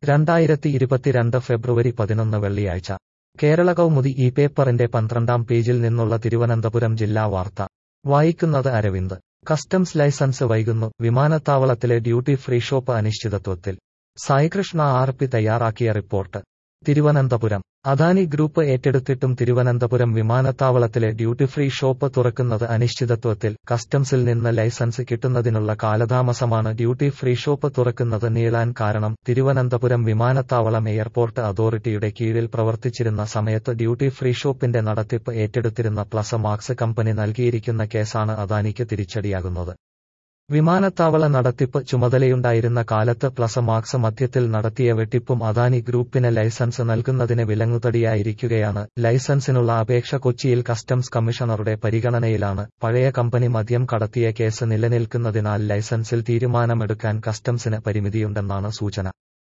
രണ്ടായിരത്തി ഇരുപത്തിരണ്ട് ഫെബ്രുവരി പതിനൊന്ന് വെള്ളിയാഴ്ച കേരള കൗമുദി ഈ പേപ്പറിന്റെ പന്ത്രണ്ടാം പേജിൽ നിന്നുള്ള തിരുവനന്തപുരം ജില്ലാ വാർത്ത വായിക്കുന്നത് അരവിന്ദ് കസ്റ്റംസ് ലൈസൻസ് വൈകുന്നു വിമാനത്താവളത്തിലെ ഡ്യൂട്ടി ഫ്രീ ഷോപ്പ് അനിശ്ചിതത്വത്തിൽ സായികൃഷ്ണ ആർ പി തയ്യാറാക്കിയ റിപ്പോർട്ട് തിരുവനന്തപുരം അദാനി ഗ്രൂപ്പ് ഏറ്റെടുത്തിട്ടും തിരുവനന്തപുരം വിമാനത്താവളത്തിലെ ഡ്യൂട്ടി ഫ്രീ ഷോപ്പ് തുറക്കുന്നത് അനിശ്ചിതത്വത്തിൽ കസ്റ്റംസിൽ നിന്ന് ലൈസൻസ് കിട്ടുന്നതിനുള്ള കാലതാമസമാണ് ഡ്യൂട്ടി ഫ്രീ ഷോപ്പ് തുറക്കുന്നത് നീളാൻ കാരണം തിരുവനന്തപുരം വിമാനത്താവളം എയർപോർട്ട് അതോറിറ്റിയുടെ കീഴിൽ പ്രവർത്തിച്ചിരുന്ന സമയത്ത് ഡ്യൂട്ടി ഫ്രീ ഷോപ്പിന്റെ നടത്തിപ്പ് ഏറ്റെടുത്തിരുന്ന പ്ലസ മാർക്സ് കമ്പനി നൽകിയിരിക്കുന്ന കേസാണ് അദാനിക്ക് തിരിച്ചടിയാകുന്നത് വിമാനത്താവള നടത്തിപ്പ് ചുമതലയുണ്ടായിരുന്ന കാലത്ത് പ്ലസ മാർക്സ് മധ്യത്തിൽ നടത്തിയ വെട്ടിപ്പും അദാനി ഗ്രൂപ്പിന് ലൈസൻസ് നൽകുന്നതിന് വിലങ്ങുതടിയായിരിക്കുകയാണ് ലൈസൻസിനുള്ള അപേക്ഷ കൊച്ചിയിൽ കസ്റ്റംസ് കമ്മീഷണറുടെ പരിഗണനയിലാണ് പഴയ കമ്പനി മദ്യം കടത്തിയ കേസ് നിലനിൽക്കുന്നതിനാൽ ലൈസൻസിൽ തീരുമാനമെടുക്കാൻ കസ്റ്റംസിന് പരിമിതിയുണ്ടെന്നാണ് സൂചന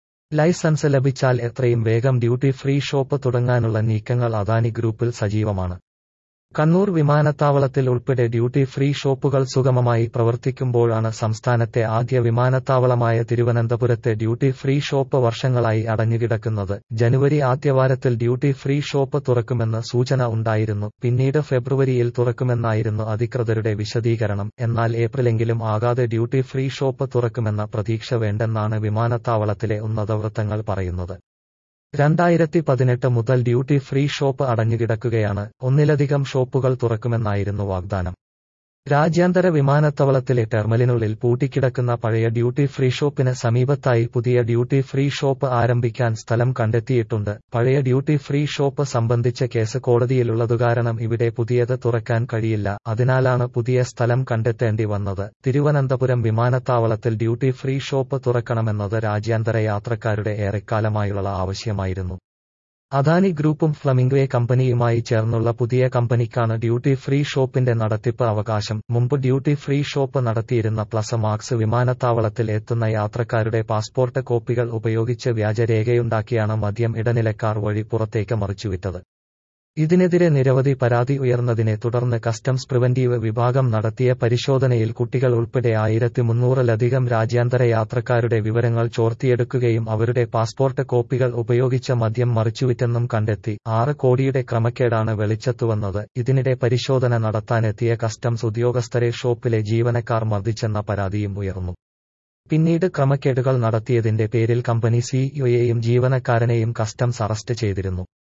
ലൈസൻസ് ലഭിച്ചാൽ എത്രയും വേഗം ഡ്യൂട്ടി ഫ്രീ ഷോപ്പ് തുടങ്ങാനുള്ള നീക്കങ്ങൾ അദാനി ഗ്രൂപ്പിൽ സജീവമാണ് കണ്ണൂർ വിമാനത്താവളത്തിൽ ഉൾപ്പെടെ ഡ്യൂട്ടി ഫ്രീ ഷോപ്പുകൾ സുഗമമായി പ്രവർത്തിക്കുമ്പോഴാണ് സംസ്ഥാനത്തെ ആദ്യ വിമാനത്താവളമായ തിരുവനന്തപുരത്തെ ഡ്യൂട്ടി ഫ്രീ ഷോപ്പ് വർഷങ്ങളായി അടഞ്ഞുകിടക്കുന്നത് ജനുവരി ആദ്യവാരത്തിൽ ഡ്യൂട്ടി ഫ്രീ ഷോപ്പ് തുറക്കുമെന്ന് സൂചന ഉണ്ടായിരുന്നു പിന്നീട് ഫെബ്രുവരിയിൽ തുറക്കുമെന്നായിരുന്നു അധികൃതരുടെ വിശദീകരണം എന്നാൽ ഏപ്രിലെങ്കിലും ആകാതെ ഡ്യൂട്ടി ഫ്രീ ഷോപ്പ് തുറക്കുമെന്ന പ്രതീക്ഷ വേണ്ടെന്നാണ് വിമാനത്താവളത്തിലെ ഉന്നതവൃത്തങ്ങൾ പറയുന്നത് രണ്ടായിരത്തി പതിനെട്ട് മുതൽ ഡ്യൂട്ടി ഫ്രീ ഷോപ്പ് അടഞ്ഞുകിടക്കുകയാണ് ഒന്നിലധികം ഷോപ്പുകൾ തുറക്കുമെന്നായിരുന്നു വാഗ്ദാനം രാജ്യാന്തര വിമാനത്താവളത്തിലെ ടെർമിനലിനുള്ളിൽ പൂട്ടിക്കിടക്കുന്ന പഴയ ഡ്യൂട്ടി ഫ്രീ ഷോപ്പിന് സമീപത്തായി പുതിയ ഡ്യൂട്ടി ഫ്രീ ഷോപ്പ് ആരംഭിക്കാൻ സ്ഥലം കണ്ടെത്തിയിട്ടുണ്ട് പഴയ ഡ്യൂട്ടി ഫ്രീ ഷോപ്പ് സംബന്ധിച്ച കേസ് കോടതിയിലുള്ളതുകാരണം ഇവിടെ പുതിയത് തുറക്കാൻ കഴിയില്ല അതിനാലാണ് പുതിയ സ്ഥലം കണ്ടെത്തേണ്ടി വന്നത് തിരുവനന്തപുരം വിമാനത്താവളത്തിൽ ഡ്യൂട്ടി ഫ്രീ ഷോപ്പ് തുറക്കണമെന്നത് രാജ്യാന്തര യാത്രക്കാരുടെ ഏറെക്കാലമായുള്ള ആവശ്യമായിരുന്നു അദാനി ഗ്രൂപ്പും ഫ്ലമിംഗ്വേ കമ്പനിയുമായി ചേർന്നുള്ള പുതിയ കമ്പനിക്കാണ് ഡ്യൂട്ടി ഫ്രീ ഷോപ്പിന്റെ നടത്തിപ്പ് അവകാശം മുമ്പ് ഡ്യൂട്ടി ഫ്രീ ഷോപ്പ് നടത്തിയിരുന്ന പ്ലസ മാർക്സ് വിമാനത്താവളത്തിൽ എത്തുന്ന യാത്രക്കാരുടെ പാസ്പോർട്ട് കോപ്പികൾ ഉപയോഗിച്ച് വ്യാജരേഖയുണ്ടാക്കിയാണ് മദ്യം ഇടനിലക്കാർ വഴി പുറത്തേക്ക് മറിച്ചുവിറ്റത് ഇതിനെതിരെ നിരവധി പരാതി ഉയർന്നതിനെ തുടർന്ന് കസ്റ്റംസ് പ്രിവന്റീവ് വിഭാഗം നടത്തിയ പരിശോധനയിൽ കുട്ടികൾ ഉൾപ്പെടെ ആയിരത്തി മുന്നൂറിലധികം രാജ്യാന്തര യാത്രക്കാരുടെ വിവരങ്ങൾ ചോർത്തിയെടുക്കുകയും അവരുടെ പാസ്പോർട്ട് കോപ്പികൾ ഉപയോഗിച്ച മദ്യം മറിച്ചുവിറ്റെന്നും കണ്ടെത്തി ആറ് കോടിയുടെ ക്രമക്കേടാണ് വെളിച്ചത്തുവന്നത് ഇതിനിടെ പരിശോധന നടത്താനെത്തിയ കസ്റ്റംസ് ഉദ്യോഗസ്ഥരെ ഷോപ്പിലെ ജീവനക്കാർ മർദ്ദിച്ചെന്ന പരാതിയും ഉയർന്നു പിന്നീട് ക്രമക്കേടുകൾ നടത്തിയതിന്റെ പേരിൽ കമ്പനി സിഇഒയെയും ജീവനക്കാരനെയും കസ്റ്റംസ് അറസ്റ്റ് ചെയ്തിരുന്നു